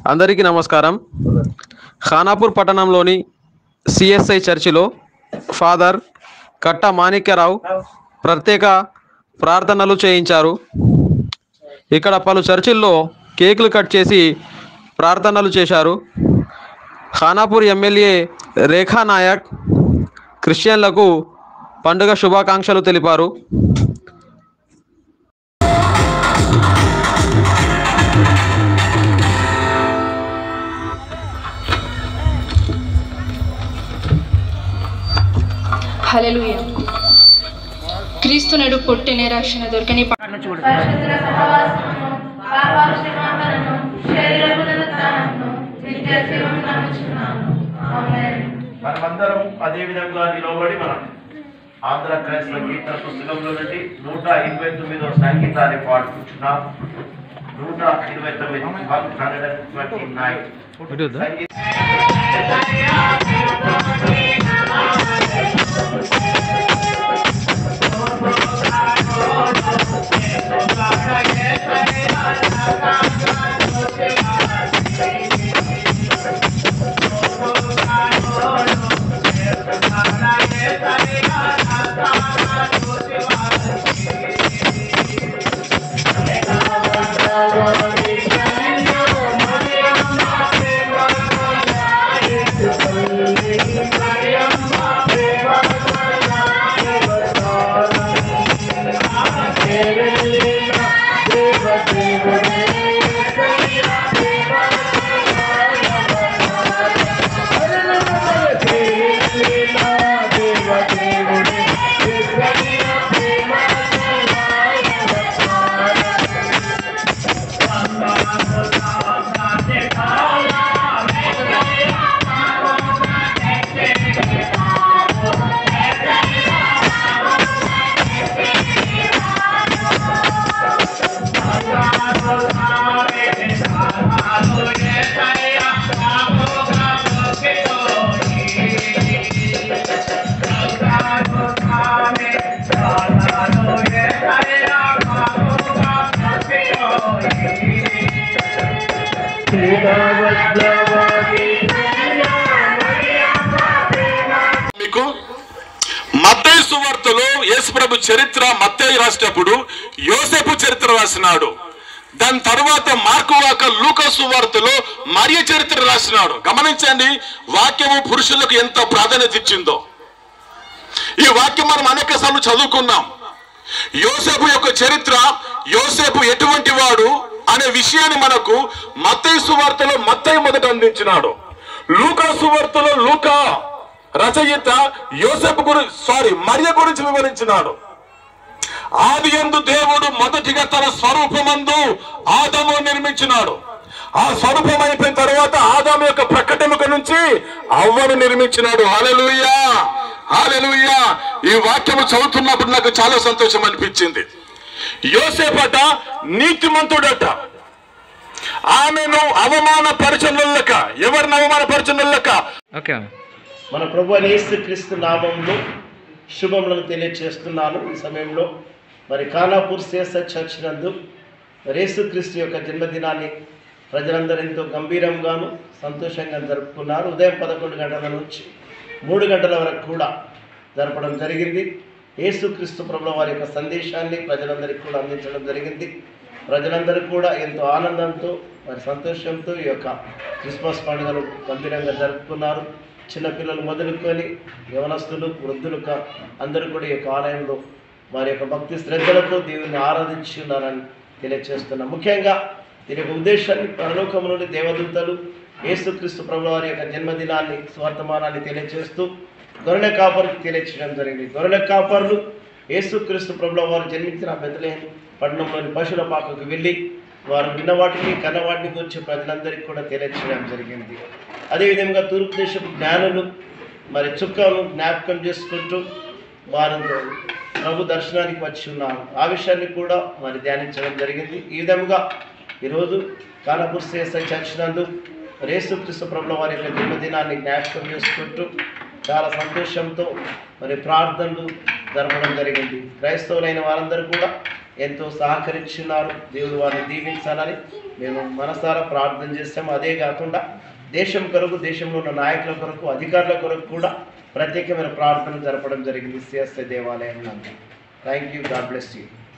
అందరికీ నమస్కారం ఖానాపూర్ పట్టణంలోని సిఎస్ఐ చర్చిలో ఫాదర్ కట్ట మాణిక్యరావు ప్రత్యేక ప్రార్థనలు చేయించారు ఇక్కడ పలు చర్చిల్లో కేకులు కట్ చేసి ప్రార్థనలు చేశారు ఖానాపూర్ ఎమ్మెల్యే రేఖా నాయక్ క్రిస్టియన్లకు పండుగ శుభాకాంక్షలు తెలిపారు హల్లెలూయా క్రీస్తు నడు పుట్టిన రక్షణ దొరకని ప- పరిశుద్ధుల సహవాసమును, పాపాల క్షమాపణను, శరీర పునరుత్థానమును, నిత్య జీవమును నమ్ముచున్నాను. ఆమేన్. మనమందరం అదే విధంగా నిలబడి మనం ఆంధ్ర క్రైస్తవ కీర్తన పుస్తకంలో నుండి నూట ఇరవై తొమ్మిదో సంగీతాన్ని పాడుకుంటున్నాం నూట ఇరవై తొమ్మిది one hundred and twenty nine మీకు మత్తయి సువార్తలో యేసుప్రభు చరిత్ర మత్తయి రాసినప్పుడు యోసేపు చరిత్ర రాసినాడు దాని తర్వాత మార్కు వాక లూక సువార్తలో మరియ చరిత్ర రాసినాడు గమనించండి వాక్యము పురుషులకు ఎంత ప్రాధాన్యత ఇచ్చిందో ఈ వాక్యం మనం అనేక సార్లు చదువుకున్నాం యోసేపు యొక్క చరిత్ర యోసేపు ఎటువంటి వాడు అనే విషయాన్ని మనకు మత్తయి సువార్తలో మత్తయి మొదట అందించినాడు లూకా సువార్తలో లూకా రచయిత యోసేపు గురించి సారీ మరియ గురించి వివరించినాడు ఆది యందు దేవుడు మొదటిగా తన స్వరూపమందు ఆదము నిర్మించినాడు ఆ స్వరూపం అయిపోయిన తర్వాత ఆదాము యొక్క ప్రకటనక నుంచి అవ్వను నిర్మించినాడు హాలెలూయా హాలెలూయా ఈ వాక్యము చదువుతున్నప్పుడు నాకు చాలా సంతోషం అనిపించింది యోసేపట నీతిమంతుడట ఆమెను అవమానపరచనులక ఎవరిని అవమానపరచనులక ఓకే మన ప్రభు అయిన యేసు క్రీస్తు నామంలో శుభములను తెలియజేస్తున్నాను ఈ సమయంలో మరి ఖానాపూర్ సిఎస్ఐ చర్చ్ నందు మరి యేసుక్రీస్తు యొక్క జన్మదినాన్ని ప్రజలందరూ ఎంతో గంభీరంగాను సంతోషంగా జరుపుకున్నారు ఉదయం పదకొండు గంటల నుంచి మూడు గంటల వరకు కూడా జరపడం జరిగింది యేసుక్రీస్తు ప్రభుల వారి యొక్క సందేశాన్ని ప్రజలందరికీ కూడా అందించడం జరిగింది ప్రజలందరూ కూడా ఎంతో ఆనందంతో మరి సంతోషంతో ఈ యొక్క క్రిస్మస్ పండుగను గంభీరంగా జరుపుకున్నారు చిన్నపిల్లలు మొదలుకొని యవనస్తులు వృద్ధులు కా- అందరూ కూడా ఈ యొక్క ఆలయంలో వారి యొక్క భక్తి శ్రద్ధలతో దేవుని ఆరాధించి ఉన్నారని తెలియజేస్తున్నాం ముఖ్యంగా దీని యొక్క ఉద్దేశాన్ని పరలోకం నుండి దేవదూతలు యేసుక్రీస్తు ప్రభు వారి యొక్క జన్మదినాన్ని స్వర్తమానాన్ని తెలియజేస్తూ గొర్రెల కాపరికి తెలియచేయడం జరిగింది గొర్రెల కాపర్లు యేసుక్రీస్తు ప్రభుల వారు జన్మించిన బెతలేహం పట్టణంలోని పశువుల పాకకు వెళ్ళి వారు విన్నవాటిని కన్నవాటిని గురించి ప్రజలందరికీ కూడా తెలియచేయడం జరిగింది అదేవిధంగా తూర్పు దేశపు జ్ఞానులు మరి చుక్కను జ్ఞాపకం చేసుకుంటూ వారు ప్రభు దర్శనానికి వచ్చి ఉన్నారు ఆ విషయాన్ని కూడా మరి ధ్యానించడం జరిగింది ఈ విధంగా ఈరోజు కానపూర్ శ్రేష్ఠ చర్చ్ నందు యేసుక్రీస్తు ప్రభుల వారి యొక్క జన్మదినాన్ని జ్ఞాపకం చేసుకుంటూ చాలా సంతోషంతో మరి ప్రార్థనలు జరపడం జరిగింది క్రైస్తవులైన వారందరూ కూడా ఎంతో సహకరించున్నారు దేవుడు వారిని దీవించాలని మేము మనసారా ప్రార్థన చేస్తాము అదే కాకుండా దేశం కొరకు దేశంలో ఉన్న నాయకుల కొరకు అధికారుల కొరకు కూడా ప్రత్యేకమైన ప్రార్థన జరపడం జరిగింది సిఎస్ఐ దేవాలయం నందు thank you God bless you